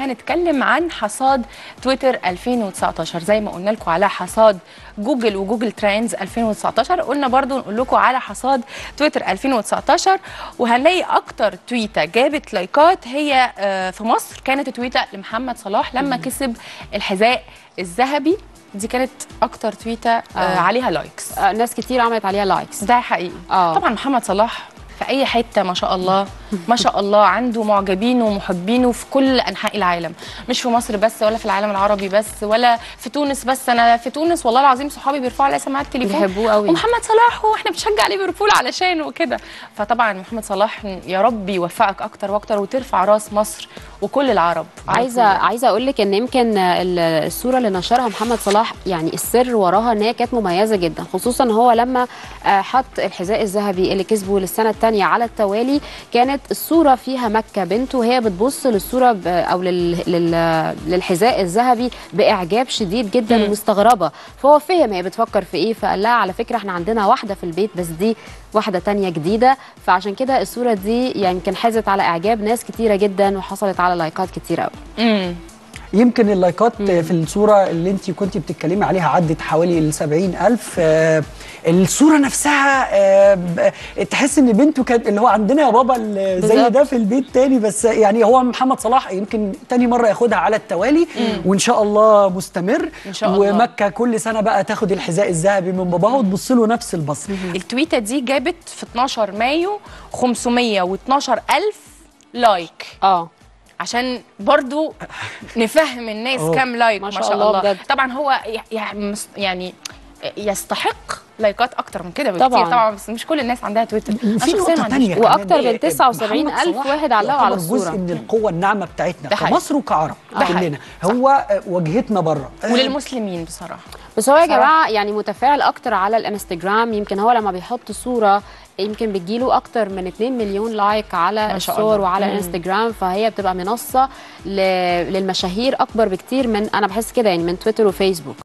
هنتكلم عن حصاد تويتر 2019 زي ما قلنا لكم على حصاد جوجل وجوجل ترندز 2019 قلنا برضو نقول لكم على حصاد تويتر 2019 وهنلاقي اكتر تويته جابت لايكات هي آه، في مصر كانت تويته لمحمد صلاح لما كسب الحذاء الذهبي دي كانت اكتر تويته آه، آه. عليها لايكس آه، ناس كتير عملت عليها لايكس ده حقيقي آه. طبعا محمد صلاح في اي حته ما شاء الله ما شاء الله عنده معجبينه ومحبينه في كل انحاء العالم مش في مصر بس ولا في العالم العربي بس ولا في تونس بس انا في تونس والله العظيم صحابي بيرفعوا عليا سماعه التليفون بيحبوه قوي. ومحمد صلاح واحنا بنشجع ليفربول علشانه وكده فطبعا محمد صلاح يا رب يوفقك اكتر واكتر وترفع راس مصر وكل العرب على عايزه طول. عايزه اقول لك ان يمكن ال- الصوره اللي نشرها محمد صلاح يعني السر وراها ان هي كانت مميزه جدا خصوصا هو لما آه، حط الحذاء الذهبي اللي كسبه للسنه الثانيه على التوالي كانت الصوره فيها مكه بنته وهي بتبص للصوره ب- او لل لل للحذاء الذهبي باعجاب شديد جدا مم. ومستغربه فهو فهم هي بتفكر في ايه فقال لها على فكره احنا عندنا واحده في البيت بس دي واحده تانية جديده فعشان كده الصوره دي يمكن حازت على اعجاب ناس كتيره جدا وحصلت على لايكات كتير قوي امم يمكن اللايكات في الصورة اللي انت كنت بتتكلمي عليها عدت حوالي ال 70000 آه، الصورة نفسها آه، ب- تحس ان بنته كانت اللي هو عندنا يا بابا ال- زي بالظبط. ده في البيت تاني بس يعني هو محمد صلاح يمكن تاني مرة ياخدها على التوالي وان شاء الله مستمر إن شاء الله. ومكة كل سنة بقى تاخد الحذاء الذهبي من باباها وتبص له نفس البصر التويته دي جابت في 12 مايو 512 الف لايك اه عشان برضو نفهم الناس أوه. كام لايك ما ما شاء شاء الله الله, بجد. طبعا هو ي- ي- مس- يعني يستحق لايكات اكتر من كده بكتير طبعاً. طبعا بس مش كل الناس عندها تويتر أنا في شخصياً نقطة ما عنديش تانية تويتر. وأكتر كمان. من 79 محمد ألف صلاح واحد علقوا على يعتبر الصورة. جزء من القوة الناعمة بتاعتنا ده حقيقي. كمصر وكعرب ده حقيقي. كلنا هو آه، واجهتنا بره وللمسلمين بصراحه بس هو يا صراحة. جماعه يعني متفاعل اكتر على الانستجرام يمكن هو لما بيحط صوره يمكن بتجيله اكتر من 2 مليون لايك على ما شاء الصور الله. وعلى مم. الانستجرام فهي بتبقى منصه ل- للمشاهير اكبر بكتير من انا بحس كده يعني من تويتر وفيسبوك